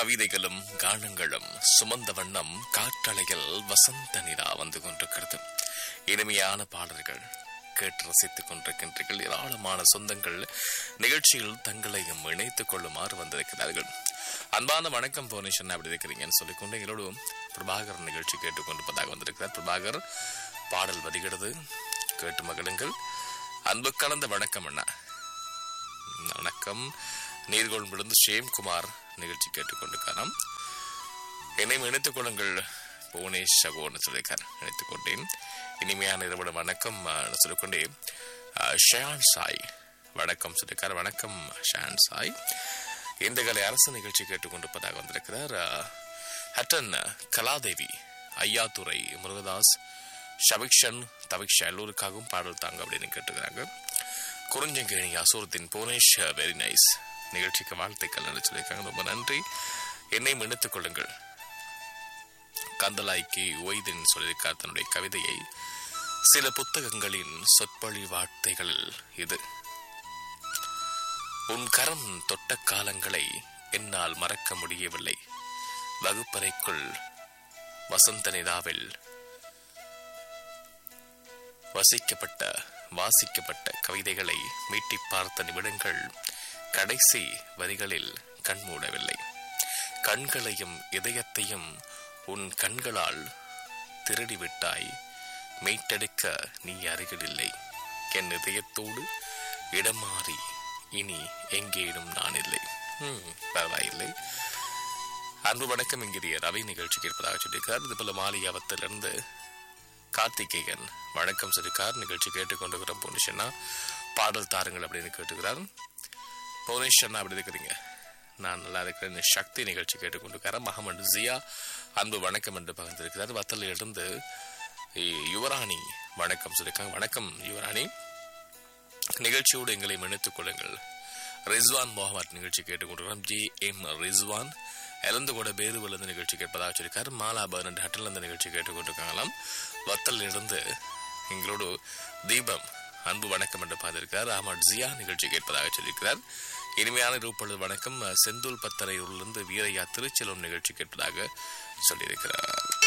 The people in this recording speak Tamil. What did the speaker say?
கவிதைகளும் கானங்களும் சுமந்த வண்ணம் காற்றலையில் வசந்த நிலா வந்து கொண்டிருக்கிறது இனிமையான பாடல்கள் கேட்டு ரசித்துக் கொண்டிருக்கின்றீர்கள் ஏராளமான சொந்தங்கள் நிகழ்ச்சியில் தங்களையும் இணைத்துக் கொள்ளுமாறு வந்திருக்கிறார்கள் அன்பான வணக்கம் போனேஷன் அப்படி இருக்கிறீங்கன்னு சொல்லிக்கொண்டு எங்களோடு பிரபாகர் நிகழ்ச்சி கேட்டுக்கொண்டிருப்பதாக வந்திருக்கிறார் பிரபாகர் பாடல் வருகிறது கேட்டு மகிழுங்கள் அன்பு கலந்த வணக்கம் அண்ணா வணக்கம் நீர்கோள் விழுந்து ஷேம்குமார் நிகழ்ச்சி கேட்டுக்கொண்டிருக்காராம் என்னையும் இணைத்துக் கொள்ளுங்கள் புவனேஷ் சகோன்னு சொல்லியிருக்கார் இணைத்துக் கொண்டேன் இனிமையான இரவு வணக்கம் அஹ், சொல்லிக்கொண்டே அஹ், ஷயான் சாய் வணக்கம் சொல்லியிருக்கார் வணக்கம் ஷயான் சாய் இந்த கலை அரசு நிகழ்ச்சி கேட்டுக்கொண்டிருப்பதாக வந்திருக்கிறார் அஹ், ஹட்டன் கலாதேவி ஐயாத்துறை முருகதாஸ் ஷபிக்ஷன் தவிக்ஷா எல்லோருக்காகவும் பாடல் தாங்க அப்படின்னு கேட்டுக்கிறாங்க குறிஞ்சங்கேணி அசூரத்தின் புவனேஷ் வெரி நைஸ் நிகழ்ச்சிக்கு வாழ்த்துக்கள் என்று சொல்லியிருக்காங்க ரொம்ப நன்றி என்னையும் இணைத்துக் கொள்ளுங்கள் கந்தலாய்க்கு ஒய்தின் சொல்லியிருக்கார் தன்னுடைய கவிதையை சில புத்தகங்களின் சொற்பொழி வார்த்தைகளில் இது உன் கரம் தொட்ட காலங்களை என்னால் மறக்க முடியவில்லை வகுப்பறைக்குள் வசந்த நிலாவில் வசிக்கப்பட்ட வாசிக்கப்பட்ட கவிதைகளை மீட்டி பார்த்த நிமிடங்கள் கடைசி வரிகளில் கண்மூடவில்லை கண்களையும் இதயத்தையும் உன் கண்களால் திருடிவிட்டாய் மீட்டெடுக்க நீ அருகிலில்லை என் இதயத்தோடு இடம் மாறி இனி எங்கேனும் நான் இல்லை ஹம், பரவாயில்லை அன்பு வணக்கம் என்கிற ரவி நிகழ்ச்சி கேட்பதாக சொல்லியிருக்கிறார் இது போல மாலியாவத்திலிருந்து கார்த்திகேயன் வணக்கம் சொல்லியிருக்கார் நிகழ்ச்சி கேட்டுக்கொண்டிருக்கிற புனிஷன்னா பாடல் தாருங்கள் அப்படின்னு கேட்டுக்கிறார் புவனேஸ்வரனா அப்படி இருக்கிறீங்க நான் நல்லா இருக்கிறேன் சக்தி நிகழ்ச்சி கேட்டுக்கொண்டிருக்கார் மஹமது ஜியா அன்பு வணக்கம் என்று பகிர்ந்திருக்கிறார் வத்தலிலிருந்து இ- யுவராணி வணக்கம் சொல்லியிருக்காங்க வணக்கம் யுவராணி நிகழ்ச்சியோடு எங்களை இணைத்துக் கொள்ளுங்கள் ரிஸ்வான் முகமது நிகழ்ச்சி கேட்டுக்கொண்டிருக்கிறோம் ஜி எம் ரிஸ்வான் இழந்து கூட பேரு விழுந்து நிகழ்ச்சி கேட்பதாக சொல்லியிருக்கார் மாலா பதினெட்டு ஹட்டில் இந்த நிகழ்ச்சி கேட்டுக்கொண்டிருக்காங்களாம் வத்தல் இருந்து எங்களோடு தீபம் அன்பு வணக்கம் என்று பார்த்திருக்கிறார் அஹமத் ஜியா நிகழ்ச்சி கேட்பதாக சொல்லியிருக்கிறார் இனிமையான ரூப்பொழுது வணக்கம் செந்தூல் பத்தரையூரிலிருந்து வீரையா திருச்செல்வம் நிகழ்ச்சி கேட்பதாக சொல்லியிருக்கிறார்